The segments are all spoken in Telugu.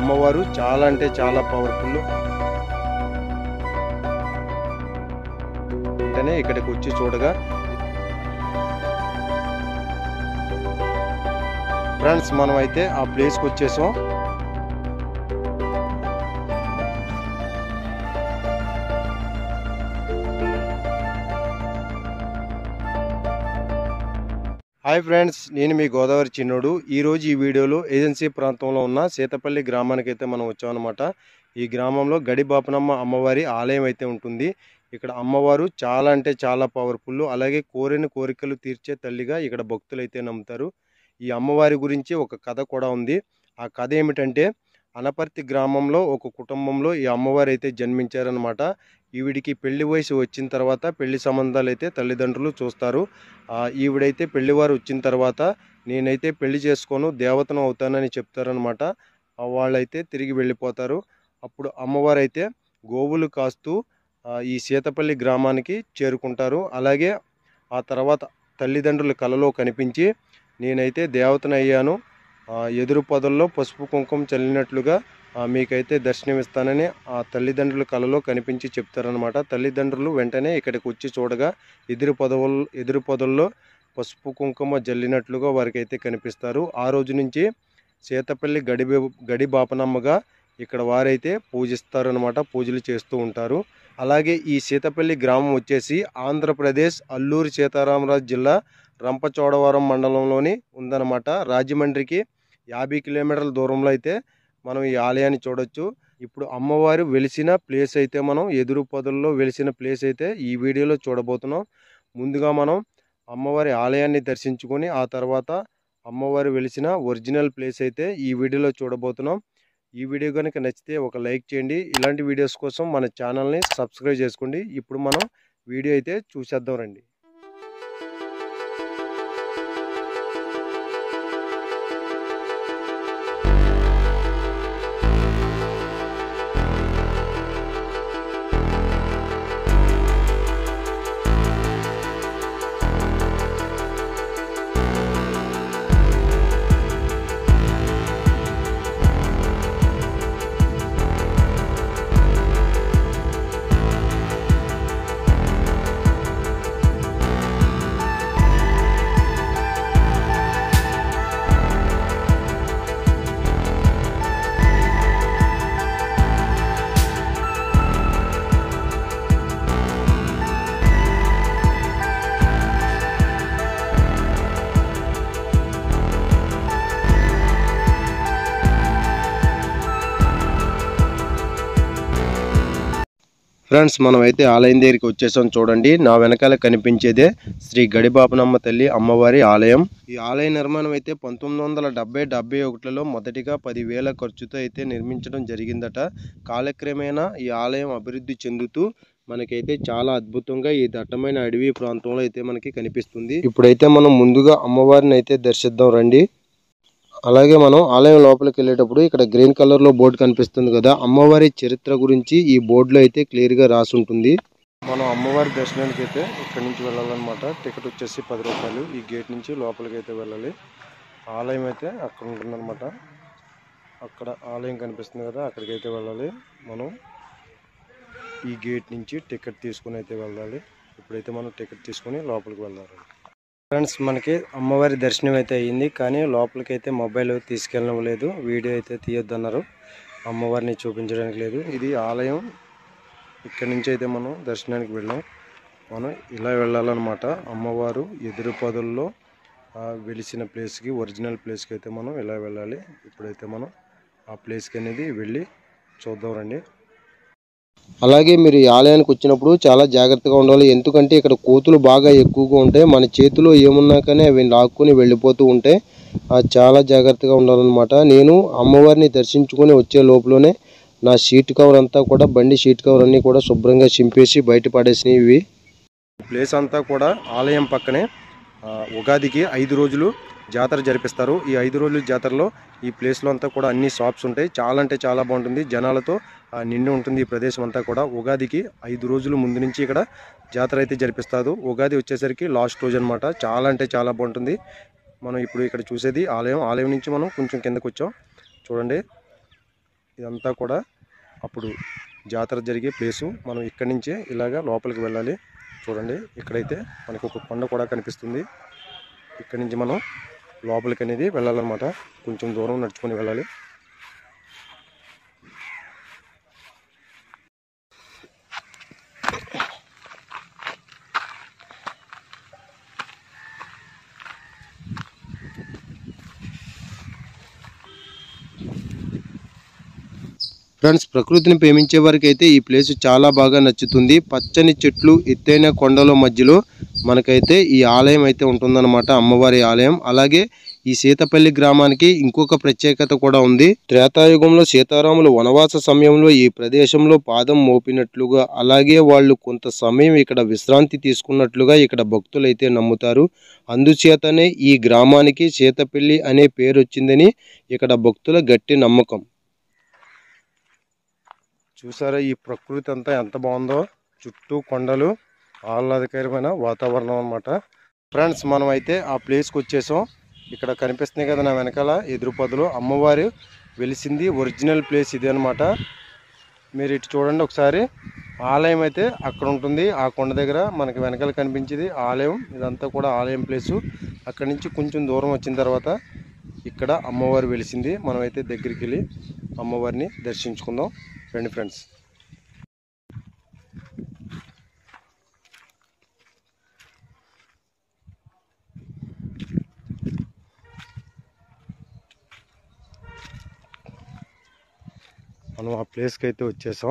అమ్మవారు చాలా అంటే చాలా పవర్ఫుల్ వెంటనే ఇక్కడికి వచ్చి చూడగా ఫ్రెండ్స్ మనం అయితే ఆ ప్లేస్కి వచ్చేసాం హాయ్ ఫ్రెండ్స్ నేను మీ గోదావరి చిన్నోడు ఈరోజు ఈ వీడియోలో ఏజెన్సీ ప్రాంతంలో ఉన్న సీతపల్లి గ్రామానికి అయితే మనం వచ్చామన్నమాట ఈ గ్రామంలో గడిబాపనమ్మ అమ్మవారి ఆలయం అయితే ఉంటుంది ఇక్కడ అమ్మవారు చాలా అంటే చాలా పవర్ఫుల్ అలాగే కోరిన కోరికలు తీర్చే తల్లిగా ఇక్కడ భక్తులు అయితే నమ్ముతారు ఈ అమ్మవారి గురించి ఒక కథ కూడా ఉంది ఆ కథ ఏమిటంటే అనపర్తి గ్రామంలో ఒక కుటుంబంలో ఈ అమ్మవారు అయితే జన్మించారనమాట ఈవిడికి పెళ్లి వయసు వచ్చిన తర్వాత పెళ్లి సంబంధాలు అయితే తల్లిదండ్రులు చూస్తారు ఆ, ఈవిడైతే పెళ్లివారు వచ్చిన తర్వాత నేనైతే పెళ్లి చేసుకోను దేవతను అవుతానని చెప్తారనమాట వాళ్ళైతే తిరిగి వెళ్ళిపోతారు అప్పుడు అమ్మవారు అయితే గోవులు కాస్తూ ఆ, ఈ సీతపల్లి గ్రామానికి చేరుకుంటారు అలాగే ఆ తర్వాత తల్లిదండ్రుల కలలో కనిపించి నేనైతే దేవతను అయ్యాను ఆ, ఎదురు పొదల్లో పసుపు కుంకుమ చల్లినట్లుగా ఆ, మీకైతే దర్శనమిస్తానని ఆ తల్లిదండ్రుల కలలో కనిపించి చెప్తారనమాట తల్లిదండ్రులు వెంటనే ఇక్కడికి వచ్చి చూడగా ఎదురు పొదవుల్ ఎదురు పొదల్లో పసుపు కుంకుమ జల్లినట్లుగా వారికి అయితే కనిపిస్తారు ఆ రోజు నుంచి సీతపల్లి గడి గడి బాపనమ్మగా ఇక్కడ వారైతే పూజిస్తారనమాట పూజలు చేస్తూ ఉంటారు అలాగే ఈ సీతపల్లి గ్రామం వచ్చేసి ఆంధ్రప్రదేశ్ అల్లూరి సీతారామరాజు జిల్లా రంపచోడవరం మండలంలోని ఉందన్నమాట రాజమండ్రికి యాభై కిలోమీటర్ల దూరంలో అయితే మనం ఈ ఆలయాన్ని చూడొచ్చు ఇప్పుడు అమ్మవారు వెలిసిన ప్లేస్ అయితే మనం ఎదురు పొదల్లో వెలిసిన ప్లేస్ అయితే ఈ వీడియోలో చూడబోతున్నాం ముందుగా మనం అమ్మవారి ఆలయాన్ని దర్శించుకొని ఆ తర్వాత అమ్మవారు వెలిసిన ఒరిజినల్ ప్లేస్ అయితే ఈ వీడియోలో చూడబోతున్నాం ఈ వీడియో కనుక నచ్చితే ఒక లైక్ చేయండి ఇలాంటి వీడియోస్ కోసం మన ఛానల్ని సబ్స్క్రైబ్ చేసుకోండి ఇప్పుడు మనం వీడియో అయితే చూసేద్దాం రండి ఫ్రెండ్స్ మనం అయితే ఆలయం దగ్గరికి వచ్చేసాం చూడండి నా వెనకాల కనిపించేదే శ్రీ గడిబాపనమ్మ తల్లి అమ్మవారి ఆలయం ఈ ఆలయ నిర్మాణం అయితే పంతొమ్మిది వందల డెబ్బై డెబ్బై ఒకటిలో మొదటిగా పదివేల ఖర్చుతో అయితే నిర్మించడం జరిగిందట కాలక్రమేణా ఈ ఆలయం అభివృద్ధి చెందుతూ మనకైతే చాలా అద్భుతంగా ఈ దట్టమైన అడవి ప్రాంతంలో అయితే మనకి కనిపిస్తుంది ఇప్పుడైతే మనం ముందుగా అమ్మవారిని అయితే దర్శిద్దాం రండి అలాగే మనం ఆలయం లోపలికి వెళ్ళేటప్పుడు ఇక్కడ గ్రీన్ కలర్ లో బోర్డు కనిపిస్తుంది కదా అమ్మవారి చరిత్ర గురించి ఈ బోర్డులో అయితే క్లియర్ గా రాసి ఉంటుంది మనం అమ్మవారి దర్శనానికి అయితే ఇక్కడ నుంచి వెళ్ళాలన్నమాట టికెట్ వచ్చేసి పది రూపాయలు ఈ గేట్ నుంచి లోపలికి అయితే వెళ్ళాలి ఆలయం అయితే అక్కడ ఉంటుందన్నమాట అక్కడ ఆలయం కనిపిస్తుంది కదా అక్కడికి అయితే వెళ్ళాలి మనం ఈ గేట్ నుంచి టికెట్ తీసుకుని అయితే వెళ్ళాలి ఇప్పుడైతే మనం టికెట్ తీసుకుని లోపలికి వెళ్ళాలి ఫ్రెండ్స్ మనకి అమ్మవారి దర్శనం అయితే అయ్యింది కానీ లోపలికి అయితే మొబైల్ తీసుకెళ్ళలేదు వీడియో అయితే తీయొద్దన్నారు అమ్మవారిని చూపించడానికి లేదు ఇది ఆలయం ఇక్కడి నుంచి అయితే మనం దర్శనానికి వెళ్ళాం మనం ఇలా వెళ్ళాలన్నమాట అమ్మవారు ఎదురు పొదల్లో ఆ, వెలిసిన ప్లేస్కి ఒరిజినల్ ప్లేస్కి అయితే మనం ఇలా వెళ్ళాలి ఇప్పుడైతే మనం ఆ ప్లేస్కి అనేది వెళ్ళి చూద్దాం రండి అలాగే మీరు ఈ ఆలయానికి వచ్చినప్పుడు చాలా జాగ్రత్తగా ఉండాలి ఎందుకంటే ఇక్కడ కోతులు బాగా ఎక్కువగా ఉంటాయి మన చేతిలో ఏమున్నా కానీ అవి లాక్కుని వెళ్ళిపోతూ ఉంటాయి ఆ, చాలా జాగ్రత్తగా ఉండాలన్నమాట నేను అమ్మవారిని దర్శించుకొని వచ్చే లోపలనే నా షీట్ కవర్ అంతా కూడా బండి షీట్ కవర్ అన్ని కూడా శుభ్రంగా చింపేసి బయట పడేసినవి ఇవి ప్లేస్ అంతా కూడా ఆలయం పక్కనే ఆ, ఉగాదికి ఐదు రోజులు జాతర జరిపిస్తారు ఈ ఐదు రోజుల జాతరలో ఈ ప్లేస్లో అంతా కూడా అన్ని షాప్స్ ఉంటాయి చాలా అంటే చాలా బాగుంటుంది జనాలతో ఆ, నిండి ఉంటుంది ఈ ప్రదేశం అంతా కూడా ఉగాదికి ఐదు రోజుల ముందు నుంచి ఇక్కడ జాతర అయితే జరిపిస్తారు ఉగాది వచ్చేసరికి లాస్ట్ రోజు అనమాట చాలా అంటే చాలా బాగుంటుంది మనం ఇప్పుడు ఇక్కడ చూసేది ఆలయం ఆలయం నుంచి మనం కొంచెం కిందకు వచ్చాం చూడండి ఇదంతా కూడా అప్పుడు జాతర జరిగే ప్లేసు మనం ఇక్కడి నుంచే ఇలాగ లోపలికి వెళ్ళాలి చూడండి ఇక్కడైతే మనకు ఒక కొండ కూడా కనిపిస్తుంది ఇక్కడి నుంచి మనం లోపలికి అనేది వెళ్ళాలన్నమాట కొంచెం దూరం నడుచుకొని వెళ్ళాలి ఫ్రెండ్స్ ప్రకృతిని ప్రేమించే వారికి అయితే ఈ ప్లేస్ చాలా బాగా నచ్చుతుంది పచ్చని చెట్లు ఎత్తైన కొండల మధ్యలో మనకైతే ఈ ఆలయం అయితే ఉంటుందన్నమాట అమ్మవారి ఆలయం అలాగే ఈ సీతపల్లి గ్రామానికి ఇంకొక ప్రత్యేకత కూడా ఉంది త్రేతాయుగంలో సీతారాములు వనవాస సమయంలో ఈ ప్రదేశంలో పాదం మోపినట్లుగా అలాగే వాళ్ళు కొంత సమయం ఇక్కడ విశ్రాంతి తీసుకున్నట్లుగా ఇక్కడ భక్తులైతే నమ్ముతారు అందుచేతనే ఈ గ్రామానికి సీతపల్లి అనే పేరు వచ్చిందని ఇక్కడ భక్తుల గట్టి నమ్మకం చూసారా ఈ ప్రకృతి అంతా ఎంత బాగుందో చుట్టూ కొండలు ఆహ్లాదకరమైన వాతావరణం అన్నమాట ఫ్రెండ్స్ మనం అయితే ఆ ప్లేస్కి వచ్చేసాం ఇక్కడ కనిపిస్తున్నాయి కదా నా వెనకాల ఎదురు పొదలు అమ్మవారు వెలిసింది ఒరిజినల్ ప్లేస్ ఇది అనమాట మీరు ఇటు చూడండి ఒకసారి ఆలయం అయితే అక్కడ ఉంటుంది ఆ కొండ దగ్గర మనకి వెనకాల కనిపించేది ఆలయం ఇదంతా కూడా ఆలయం ప్లేసు అక్కడి నుంచి కొంచెం దూరం వచ్చిన తర్వాత ఇక్కడ అమ్మవారు వెలిసింది మనమైతే దగ్గరికి వెళ్ళి అమ్మవారిని దర్శించుకుందాం రండి ఫ్రెండ్స్ మనం ఆ ప్లేస్కి అయితే వచ్చేసాం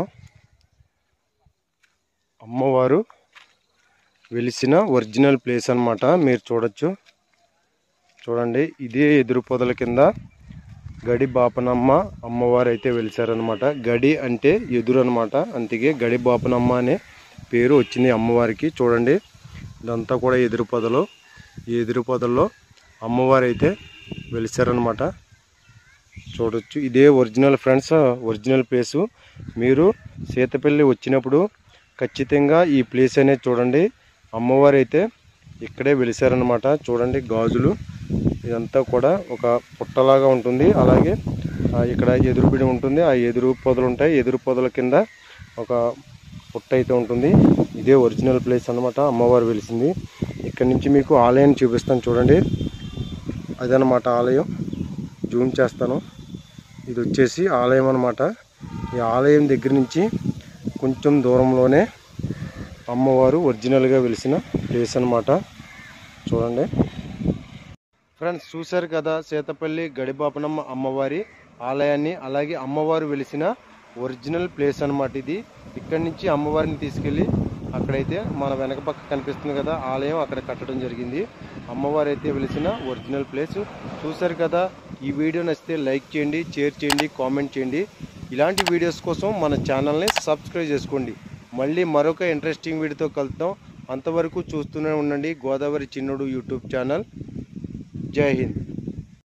అమ్మవారు వెలిసిన ఒరిజినల్ ప్లేస్ అన్నమాట మీరు చూడొచ్చు చూడండి ఇదే ఎదురు పొదల కింద గడి బాపనమ్మ అమ్మవారు అయితే వెలిసారనమాట గడి అంటే ఎదురు అనమాట అందుకే గడి బాపనమ్మ అనే పేరు వచ్చింది అమ్మవారికి చూడండి ఇదంతా కూడా ఎదురు పొదలు ఈ ఎదురు పొదల్లో అమ్మవారు అయితే వెలిసారనమాట చూడొచ్చు ఇదే ఒరిజినల్ ఫ్రెండ్స్ ఒరిజినల్ ప్లేసు మీరు సీతపల్లి వచ్చినప్పుడు ఖచ్చితంగా ఈ ప్లేస్ అనేది చూడండి అమ్మవారు అయితే ఇక్కడే వెలిసారనమాట చూడండి గాజులు ఇదంతా కూడా ఒక పుట్టలాగా ఉంటుంది అలాగే ఆ, ఇక్కడ ఎదురు బిడి ఉంటుంది ఆ ఎదురు పొదలు ఉంటాయి ఎదురు పొదల కింద ఒక పుట్ట అయితే ఉంటుంది ఇదే ఒరిజినల్ ప్లేస్ అన్నమాట అమ్మవారు వెలిసింది ఇక్కడ నుంచి మీకు ఆలయం చూపిస్తాను చూడండి అదనమాట ఆలయం జూమ్ చేస్తాను ఇది వచ్చేసి ఆలయం అన్నమాట ఈ ఆలయం దగ్గర నుంచి కొంచెం దూరంలోనే అమ్మవారు ఒరిజినల్గా వెలిసిన ప్లేస్ అన్నమాట చూడండి ఫ్రెండ్స్ చూశారు కదా సీతపల్లి గడిబాపనమ్మ అమ్మవారి ఆలయాన్ని అలాగే అమ్మవారు వెలిసిన ఒరిజినల్ ప్లేస్ అన్నమాట ఇది ఇక్కడి నుంచి అమ్మవారిని తీసుకెళ్ళి అక్కడైతే మన వెనక పక్క కనిపిస్తుంది కదా ఆలయం అక్కడ కట్టడం జరిగింది అమ్మవారు అయితే వెలిసిన ఒరిజినల్ ప్లేస్ చూశారు కదా ఈ వీడియో నచ్చితే లైక్ చేయండి షేర్ చేయండి కామెంట్ చేయండి ఇలాంటి వీడియోస్ కోసం మన ఛానల్ని సబ్స్క్రైబ్ చేసుకోండి మళ్ళీ మరొక ఇంట్రెస్టింగ్ వీడియోతో కలుద్దాం అంతవరకు చూస్తూనే ఉండండి గోదావరి చిన్నుడు యూట్యూబ్ ఛానల్ జై హింద్